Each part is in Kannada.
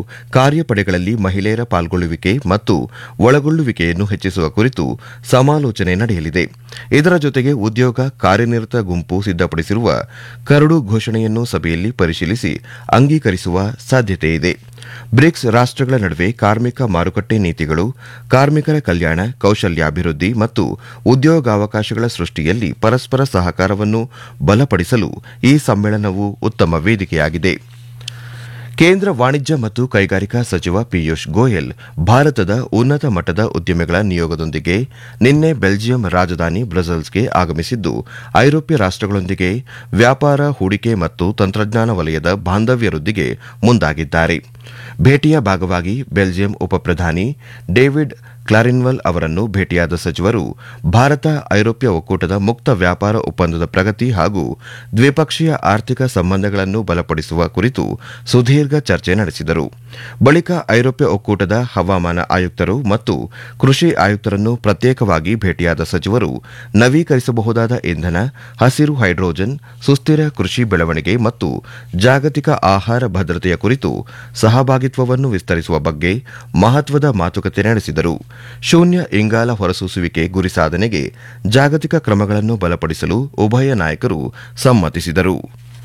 ಕಾರ್ಯಪಡೆಗಳಲ್ಲಿ ಮಹಿಳೆಯರ ಪಾಲ್ಗೊಳ್ಳುವಿಕೆ ಮತ್ತು ಒಳಗೊಳ್ಳುವಿಕೆಯನ್ನು ಹೆಚ್ಚಿಸುವ ಕುರಿತು ಸಮಾಲೋಚನೆ ನಡೆಯಲಿದೆ ಇದರ ಜೊತೆಗೆ ಉದ್ಯೋಗ ಕಾರ್ಯನಿರತ ಗುಂಪು ಸಿದ್ದಪಡಿಸಿರುವ ಕರಡು ಘೋಷಣೆಯನ್ನು ಸಭೆಯಲ್ಲಿ ಪರಿಶೀಲಿಸಿ ಅಂಗೀಕರಿಸುವ ಸಾಧ್ಯತೆಯಿದೆ ಬ್ರಿಕ್ಸ್ ರಾಷ್ಟಗಳ ನಡುವೆ ಕಾರ್ಮಿಕ ಮಾರುಕಟ್ಟೆ ನೀತಿಗಳು ಕಾರ್ಮಿಕರ ಕಲ್ಯಾಣ ಕೌಶಲ್ಯಾಭಿವೃದ್ಧಿ ಮತ್ತು ಉದ್ಯೋಗಾವಕಾಶಗಳ ಸೃಷ್ಟಿಯಲ್ಲಿ ಪರಸ್ಪರ ಸಹಕಾರವನ್ನು ಬಲಪಡಿಸಲು ಈ ಸಮ್ಮೇಳನವು ಉತ್ತಮ ವೇದಿಕೆಯಾಗಿದೆ ಕೇಂದ್ರ ವಾಣಿಜ್ಯ ಮತ್ತು ಕೈಗಾರಿಕಾ ಸಚಿವ ಪಿಯೂಷ್ ಗೋಯಲ್ ಭಾರತದ ಉನ್ನತ ಮಟ್ಟದ ಉದ್ಯಮಿಗಳ ನಿಯೋಗದೊಂದಿಗೆ ನಿನ್ನೆ ಬೆಲ್ಜಿಯಂ ರಾಜಧಾನಿ ಬ್ರಸೆಲ್ಸ್ಗೆ ಆಗಮಿಸಿದ್ದು ಐರೋಪ್ಯ ರಾಷ್ಟಗಳೊಂದಿಗೆ ವ್ಯಾಪಾರ ಹೂಡಿಕೆ ಮತ್ತು ತಂತ್ರಜ್ಞಾನ ವಲಯದ ಬಾಂಧವ್ಯ ವೃದ್ಧಿಗೆ ಮುಂದಾಗಿದ್ದಾರೆ ಭೇಟಿಯ ಭಾಗವಾಗಿ ಬೆಲ್ಜಿಯಂ ಉಪಪ್ರಧಾನಿ ಡೇವಿಡ್ ಕ್ಲಾರಿನ್ವಲ್ ಅವರನ್ನು ಭೇಟಿಯಾದ ಸಚಿವರು ಭಾರತ ಐರೋಪ್ಯ ಒಕ್ಕೂಟದ ಮುಕ್ತ ವ್ಯಾಪಾರ ಒಪ್ಪಂದದ ಪ್ರಗತಿ ಹಾಗೂ ದ್ವಿಪಕ್ಷೀಯ ಆರ್ಥಿಕ ಸಂಬಂಧಗಳನ್ನು ಬಲಪಡಿಸುವ ಕುರಿತು ಸುದೀರ್ಘ ಚರ್ಚೆ ನಡೆಸಿದರು ಬಳಿಕ ಐರೋಪ್ಯ ಒಕ್ಕೂಟದ ಹವಾಮಾನ ಆಯುಕ್ತರು ಮತ್ತು ಕೃಷಿ ಆಯುಕ್ತರನ್ನು ಪ್ರತ್ಯೇಕವಾಗಿ ಭೇಟಿಯಾದ ಸಚಿವರು ನವೀಕರಿಸಬಹುದಾದ ಇಂಧನ ಹಸಿರು ಹೈಡ್ರೋಜನ್ ಸುಸ್ಥಿರ ಕೃಷಿ ಬೆಳವಣಿಗೆ ಮತ್ತು ಜಾಗತಿಕ ಆಹಾರ ಭದ್ರತೆಯ ಕುರಿತು ಸಹಭಾಗಿತ್ವವನ್ನು ವಿಸ್ತರಿಸುವ ಬಗ್ಗೆ ಮಹತ್ವದ ಮಾತುಕತೆ ನಡೆಸಿದರು ಶೂನ್ಯ ಇಂಗಾಲ ಹೊರಸೂಸುವಿಕೆ ಗುರಿ ಸಾಧನೆಗೆ ಜಾಗತಿಕ ಕ್ರಮಗಳನ್ನು ಬಲಪಡಿಸಲು ಉಭಯ ನಾಯಕರು ಸಮ್ಮತಿಸಿದರು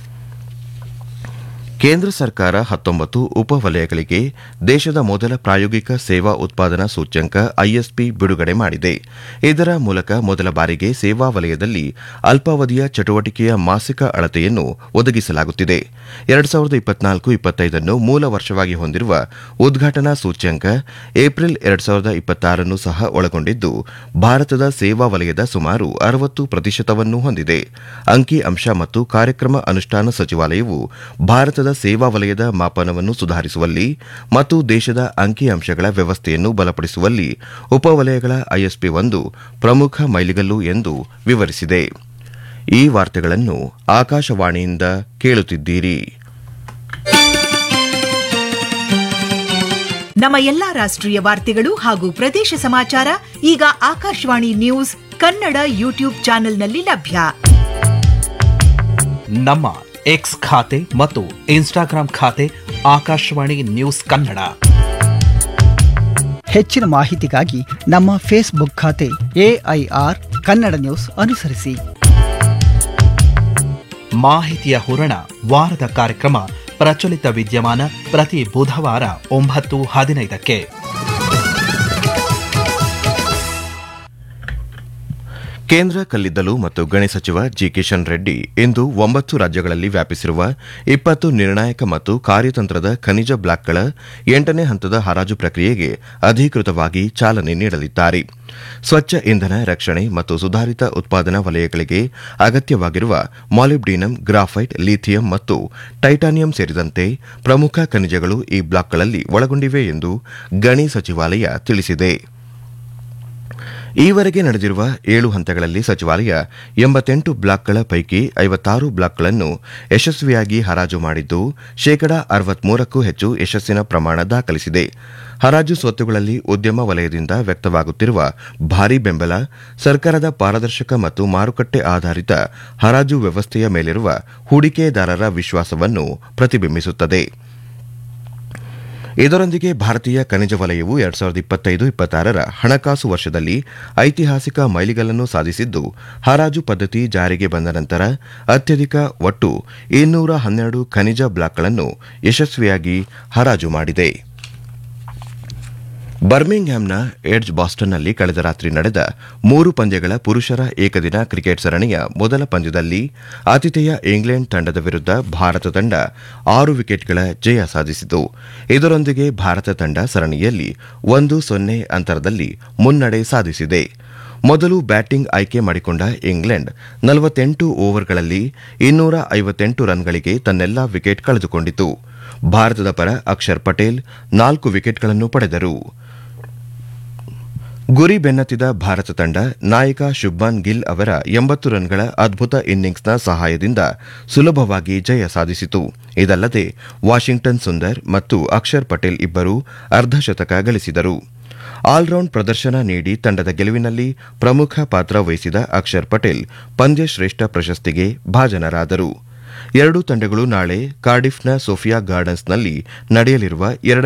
ಕೇಂದ್ರ ಸರ್ಕಾರ ಹತ್ತೊಂಬತ್ತು ಉಪವಲಯಗಳಿಗೆ ದೇಶದ ಮೊದಲ ಪ್ರಾಯೋಗಿಕ ಸೇವಾ ಉತ್ಪಾದನಾ ಸೂಚ್ಯಂಕ ಐಎಸ್ಪಿ ಬಿಡುಗಡೆ ಮಾಡಿದೆ ಇದರ ಮೂಲಕ ಮೊದಲ ಬಾರಿಗೆ ಸೇವಾ ವಲಯದಲ್ಲಿ ಅಲ್ಪಾವಧಿಯ ಚಟುವಟಿಕೆಯ ಮಾಸಿಕ ಅಳತೆಯನ್ನು ಒದಗಿಸಲಾಗುತ್ತಿದೆ ಎರಡು ಸಾವಿರದ ಇಪ್ಪತ್ನಾಲ್ಕು ಇಪ್ಪತ್ತೈದನ್ನು ಮೂಲ ವರ್ಷವಾಗಿ ಹೊಂದಿರುವ ಉದ್ಘಾಟನಾ ಸೂಚ್ಯಂಕ ಏಪ್ರಿಲ್ ಎರಡು ಸಾವಿರದ ಇಪ್ಪತ್ತಾರನ್ನು ಸಹ ಒಳಗೊಂಡಿದ್ದು ಭಾರತದ ಸೇವಾ ವಲಯದ ಸುಮಾರು ಅರವತ್ತು ಪ್ರತಿಶತವನ್ನು ಹೊಂದಿದೆ ಅಂಕಿ ಅಂಶ ಮತ್ತು ಕಾರ್ಯಕ್ರಮ ಅನುಷ್ಠಾನ ಸಚಿವಾಲಯವು ಭಾರತದ ಸೇವಾ ವಲಯದ ಮಾಪನವನ್ನು ಸುಧಾರಿಸುವಲ್ಲಿ ಮತ್ತು ದೇಶದ ಅಂಕಿಅಂಶಗಳ ವ್ಯವಸ್ಥೆಯನ್ನು ಬಲಪಡಿಸುವಲ್ಲಿ ಉಪವಲಯಗಳ ಐಎಸ್ಪಿ ಒಂದು ಪ್ರಮುಖ ಮೈಲಿಗಲ್ಲು ಎಂದು ವಿವರಿಸಿದೆ ಈ ವಾರ್ತೆಗಳನ್ನು ಆಕಾಶವಾಣಿಯಿಂದ ಕೇಳುತ್ತಿದ್ದೀರಿ ನಮ್ಮ ಎಲ್ಲಾ ರಾಷ್ಟ್ರೀಯ ವಾರ್ತೆಗಳು ಹಾಗೂ ಪ್ರದೇಶ ಸಮಾಚಾರ ಈಗ ಆಕಾಶವಾಣಿ ನ್ಯೂಸ್ ಕನ್ನಡ ಯೂಟ್ಯೂಬ್ ಚಾನೆಲ್ನಲ್ಲಿ ಲಭ್ಯ ನಮ್ಮ ಎಕ್ಸ್ ಖಾತೆ ಮತ್ತು ಇನ್ಸ್ಟಾಗ್ರಾಂ ಖಾತೆ ಆಕಾಶವಾಣಿ ನ್ಯೂಸ್ ಕನ್ನಡ ಹೆಚ್ಚಿನ ಮಾಹಿತಿಗಾಗಿ ನಮ್ಮ ಫೇಸ್ಬುಕ್ ಖಾತೆ ಎಐಆರ್ ಕನ್ನಡ ನ್ಯೂಸ್ ಅನುಸರಿಸಿ ಮಾಹಿತಿಯ ಹೂರಣ ವಾರದ ಕಾರ್ಯಕ್ರಮ ಪ್ರಚಲಿತ ವಿದ್ಯಮಾನ ಪ್ರತಿ ಬುಧವಾರ ಒಂಬತ್ತು ಹದಿನೈದಕ್ಕೆ ಕೇಂದ್ರ ಕಲ್ಲಿದ್ದಲು ಮತ್ತು ಗಣಿ ಸಚಿವ ಜಿ ಕಿಶನ್ ರೆಡ್ಡಿ ಇಂದು ಒಂಬತ್ತು ರಾಜ್ಯಗಳಲ್ಲಿ ವ್ಯಾಪಿಸಿರುವ ಇಪ್ಪತ್ತು ನಿರ್ಣಾಯಕ ಮತ್ತು ಕಾರ್ಯತಂತ್ರದ ಖನಿಜ ಬ್ಲಾಕ್ಗಳ ಎಂಟನೇ ಹಂತದ ಹರಾಜು ಪ್ರಕ್ರಿಯೆಗೆ ಅಧಿಕೃತವಾಗಿ ಚಾಲನೆ ನೀಡಲಿದ್ದಾರೆ ಸ್ವಚ್ಛ ಇಂಧನ ರಕ್ಷಣೆ ಮತ್ತು ಸುಧಾರಿತ ಉತ್ಪಾದನಾ ವಲಯಗಳಿಗೆ ಅಗತ್ಯವಾಗಿರುವ ಮಾಲಿಬ್ಡಿನಂ ಗ್ರಾಫೈಟ್ ಲಿಥಿಯಂ ಮತ್ತು ಟೈಟಾನಿಯಂ ಸೇರಿದಂತೆ ಪ್ರಮುಖ ಖನಿಜಗಳು ಈ ಬ್ಲಾಕ್ಗಳಲ್ಲಿ ಒಳಗೊಂಡಿವೆ ಎಂದು ಗಣಿ ಸಚಿವಾಲಯ ತಿಳಿಸಿದೆ ಈವರೆಗೆ ನಡೆದಿರುವ ಏಳು ಹಂತಗಳಲ್ಲಿ ಸಚಿವಾಲಯ ಎಂಬತ್ತೆಂಟು ಬ್ಲಾಕ್ಗಳ ಪೈಕಿ ಐವತ್ತಾರು ಬ್ಲಾಕ್ಗಳನ್ನು ಯಶಸ್ವಿಯಾಗಿ ಹರಾಜು ಮಾಡಿದ್ದು ಶೇಕಡಾ ಅರವತ್ಮೂರಕ್ಕೂ ಹೆಚ್ಚು ಯಶಸ್ಸಿನ ಪ್ರಮಾಣ ದಾಖಲಿಸಿದೆ ಹರಾಜು ಸ್ವತ್ತುಗಳಲ್ಲಿ ಉದ್ಯಮ ವಲಯದಿಂದ ವ್ಯಕ್ತವಾಗುತ್ತಿರುವ ಭಾರೀ ಬೆಂಬಲ ಸರ್ಕಾರದ ಪಾರದರ್ಶಕ ಮತ್ತು ಮಾರುಕಟ್ಟೆ ಆಧಾರಿತ ಹರಾಜು ವ್ಯವಸ್ಥೆಯ ಮೇಲಿರುವ ಹೂಡಿಕೆದಾರರ ವಿಶ್ವಾಸವನ್ನು ಪ್ರತಿಬಿಂಬಿಸುತ್ತದೆ ಇದರೊಂದಿಗೆ ಭಾರತೀಯ ಖನಿಜ ವಲಯವು ಎರಡ್ ಸಾವಿರದ ಇಪ್ಪತ್ತೈದು ಇಪ್ಪತ್ತಾರರ ಹಣಕಾಸು ವರ್ಷದಲ್ಲಿ ಐತಿಹಾಸಿಕ ಮೈಲಿಗಲ್ಲನ್ನು ಸಾಧಿಸಿದ್ದು ಹರಾಜು ಪದ್ಧತಿ ಜಾರಿಗೆ ಬಂದ ನಂತರ ಅತ್ಯಧಿಕ ಒಟ್ಟು ಇನ್ನೂರ ಹನ್ನೆರಡು ಖನಿಜ ಬ್ಲಾಕ್ಗಳನ್ನು ಯಶಸ್ವಿಯಾಗಿ ಹರಾಜು ಮಾಡಿದೆ ಬರ್ಮಿಂಗ್ಹ್ಯಾಮ್ನ ಎಡ್ಜ್ ಬಾಸ್ಟನ್ನಲ್ಲಿ ಕಳೆದ ರಾತ್ರಿ ನಡೆದ ಮೂರು ಪಂದ್ಯಗಳ ಪುರುಷರ ಏಕದಿನ ಕ್ರಿಕೆಟ್ ಸರಣಿಯ ಮೊದಲ ಪಂದ್ಯದಲ್ಲಿ ಆತಿಥೇಯ ಇಂಗ್ಲೆಂಡ್ ತಂಡದ ವಿರುದ್ಧ ಭಾರತ ತಂಡ ಆರು ವಿಕೆಟ್ಗಳ ಜಯ ಸಾಧಿಸಿತು ಇದರೊಂದಿಗೆ ಭಾರತ ತಂಡ ಸರಣಿಯಲ್ಲಿ ಒಂದು ಸೊನ್ನೆ ಅಂತರದಲ್ಲಿ ಮುನ್ನಡೆ ಸಾಧಿಸಿದೆ ಮೊದಲು ಬ್ಯಾಟಿಂಗ್ ಆಯ್ಕೆ ಮಾಡಿಕೊಂಡ ಇಂಗ್ಲೆಂಡ್ ನಲವತ್ತೆಂಟು ಓವರ್ಗಳಲ್ಲಿ ಇನ್ನೂರ ಐವತ್ತೆಂಟು ರನ್ಗಳಿಗೆ ತನ್ನೆಲ್ಲಾ ವಿಕೆಟ್ ಕಳೆದುಕೊಂಡಿತು ಭಾರತದ ಪರ ಅಕ್ಷರ್ ಪಟೇಲ್ ನಾಲ್ಕು ವಿಕೆಟ್ಗಳನ್ನು ಪಡೆದರು ಗುರಿ ಬೆನ್ನತ್ತಿದ ಭಾರತ ತಂಡ ನಾಯಕ ಶುಭ್ಮಾನ್ ಗಿಲ್ ಅವರ ಎಂಬತ್ತು ರನ್ಗಳ ಅದ್ಭುತ ಇನ್ನಿಂಗ್ಸ್ನ ಸಹಾಯದಿಂದ ಸುಲಭವಾಗಿ ಜಯ ಸಾಧಿಸಿತು ಇದಲ್ಲದೆ ವಾಷಿಂಗ್ಟನ್ ಸುಂದರ್ ಮತ್ತು ಅಕ್ಷರ್ ಪಟೇಲ್ ಇಬ್ಬರು ಅರ್ಧಶತಕ ಗಳಿಸಿದರು ಆಲ್ರೌಂಡ್ ಪ್ರದರ್ಶನ ನೀಡಿ ತಂಡದ ಗೆಲುವಿನಲ್ಲಿ ಪ್ರಮುಖ ಪಾತ್ರ ವಹಿಸಿದ ಅಕ್ಷರ್ ಪಟೇಲ್ ಪಂದ್ಯಶ್ರೇಷ್ಠ ಪ್ರಶಸ್ತಿಗೆ ಭಾಜನರಾದರು ಎರಡೂ ತಂಡಗಳು ನಾಳೆ ಕಾರ್ಡಿಫ್ನ ಸೋಫಿಯಾ ಗಾರ್ಡನ್ಸ್ನಲ್ಲಿ ನಡೆಯಲಿರುವ